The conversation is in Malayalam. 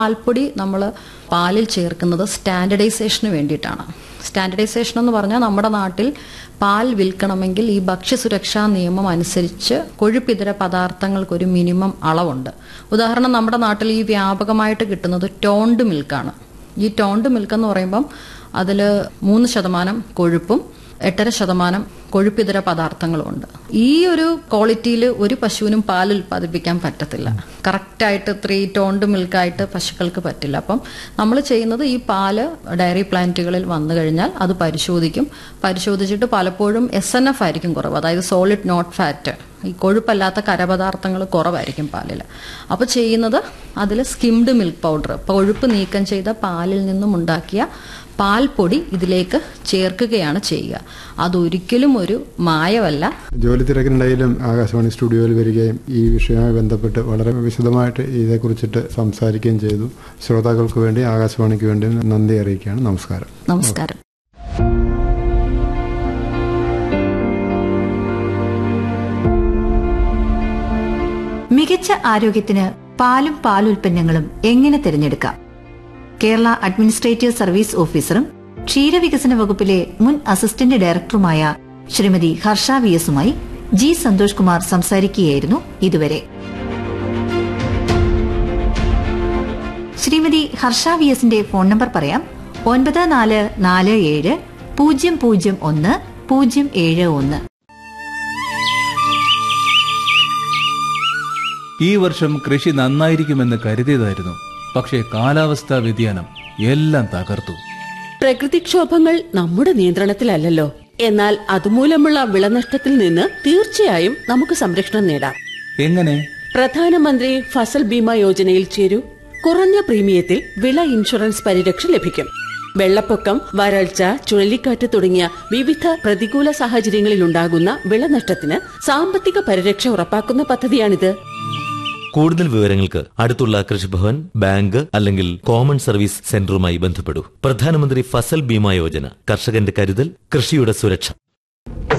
പാൽപ്പൊടി നമ്മൾ പാലിൽ ചേർക്കുന്നത് സ്റ്റാൻഡർഡൈസേഷന് വേണ്ടിയിട്ടാണ് സ്റ്റാൻഡർഡൈസേഷൻ എന്ന് പറഞ്ഞാൽ നമ്മുടെ നാട്ടിൽ പാൽ വിൽക്കണമെങ്കിൽ ഈ ഭക്ഷ്യസുരക്ഷാ നിയമം അനുസരിച്ച് കൊഴുപ്പിതര പദാർത്ഥങ്ങൾക്കൊരു മിനിമം അളവുണ്ട് ഉദാഹരണം നമ്മുടെ നാട്ടിൽ ഈ വ്യാപകമായിട്ട് കിട്ടുന്നത് ടോണ്ട് മിൽക്കാണ് ഈ ടോണ്ട് മിൽക്ക് എന്ന് പറയുമ്പം അതിൽ മൂന്ന് ശതമാനം കൊഴുപ്പും എട്ടര ശതമാനം കൊഴുപ്പിതര പദാർത്ഥങ്ങളും ഉണ്ട് ഈ ഒരു ക്വാളിറ്റിയിൽ ഒരു പശുവിനും പാൽ ഉൽപ്പാദിപ്പിക്കാൻ പറ്റത്തില്ല കറക്റ്റായിട്ട് ത്രീ ടോണ്ട് മിൽക്കായിട്ട് പശുക്കൾക്ക് പറ്റില്ല അപ്പം നമ്മൾ ചെയ്യുന്നത് ഈ പാല് ഡയറി പ്ലാന്റുകളിൽ വന്നു കഴിഞ്ഞാൽ അത് പരിശോധിക്കും പരിശോധിച്ചിട്ട് പലപ്പോഴും എസ് എൻ എഫ് ആയിരിക്കും കുറവ് അതായത് സോളിഡ് നോട്ട് ഫാറ്റ് ഈ കൊഴുപ്പല്ലാത്ത കരപദാർത്ഥങ്ങൾ കുറവായിരിക്കും പാലിൽ അപ്പോൾ ചെയ്യുന്നത് അതിൽ സ്കിംഡ് മിൽക്ക് പൗഡർ കൊഴുപ്പ് നീക്കം ചെയ്ത പാലിൽ നിന്നും ഉണ്ടാക്കിയ പാൽപ്പൊടി ഇതിലേക്ക് ചേർക്കുകയാണ് ചെയ്യുക അതൊരിക്കലും ഒരു മായമല്ല ജോലി തിരക്കിനിടയിലും ആകാശവാണി സ്റ്റുഡിയോയിൽ വരികയും ഈ വിഷയവുമായി ബന്ധപ്പെട്ട് വളരെ വിശദമായിട്ട് ഇതേക്കുറിച്ചിട്ട് സംസാരിക്കുകയും ചെയ്തു ശ്രോതാക്കൾക്ക് വേണ്ടി ആകാശവാണിക്ക് വേണ്ടി നന്ദി അറിയിക്കുകയാണ് നമസ്കാരം നമസ്കാരം മികച്ച ആരോഗ്യത്തിന് പാലും പാലുൽപ്പന്നങ്ങളും എങ്ങനെ തിരഞ്ഞെടുക്കാം കേരള അഡ്മിനിസ്ട്രേറ്റീവ് സർവീസ് ഓഫീസറും ക്ഷീരവികസന വകുപ്പിലെ മുൻ അസിസ്റ്റന്റ് ഡയറക്ടറുമായ ശ്രീമതി ഹർഷ വി എസുമായി ജി സന്തോഷ് കുമാർ സംസാരിക്കുകയായിരുന്നു ഇതുവരെ ശ്രീമതി ഹർഷ വി എസിന്റെ ഫോൺ നമ്പർ പറയാം ഒൻപത് നാല് നാല് ഏഴ് പൂജ്യം പൂജ്യം ഒന്ന് പൂജ്യം ഏഴ് ഒന്ന് ഈ വർഷം കൃഷി നന്നായിരിക്കുമെന്ന് കരുതിയതായിരുന്നു പക്ഷേ കാലാവസ്ഥാ വ്യതിയാനം എല്ലാം തകർത്തു പ്രകൃതിക്ഷോഭങ്ങൾ നമ്മുടെ നിയന്ത്രണത്തിലല്ലല്ലോ എന്നാൽ അതുമൂലമുള്ള വിളനഷ്ടത്തിൽ നിന്ന് തീർച്ചയായും നമുക്ക് സംരക്ഷണം നേടാം എങ്ങനെ പ്രധാനമന്ത്രി ഫസൽ ബീമ യോജനയിൽ ചേരൂ കുറഞ്ഞ പ്രീമിയത്തിൽ വിള ഇൻഷുറൻസ് പരിരക്ഷ ലഭിക്കും വെള്ളപ്പൊക്കം വരൾച്ച ചുഴലിക്കാറ്റ് തുടങ്ങിയ വിവിധ പ്രതികൂല സാഹചര്യങ്ങളിൽ ഉണ്ടാകുന്ന വിളനഷ്ടത്തിന് സാമ്പത്തിക പരിരക്ഷ ഉറപ്പാക്കുന്ന പദ്ധതിയാണിത് കൂടുതൽ വിവരങ്ങൾക്ക് അടുത്തുള്ള കൃഷിഭവൻ ബാങ്ക് അല്ലെങ്കിൽ കോമൺ സർവീസ് സെന്ററുമായി ബന്ധപ്പെടൂ പ്രധാനമന്ത്രി ഫസൽ ബീമ യോജന കർഷകന്റെ കരുതൽ കൃഷിയുടെ സുരക്ഷ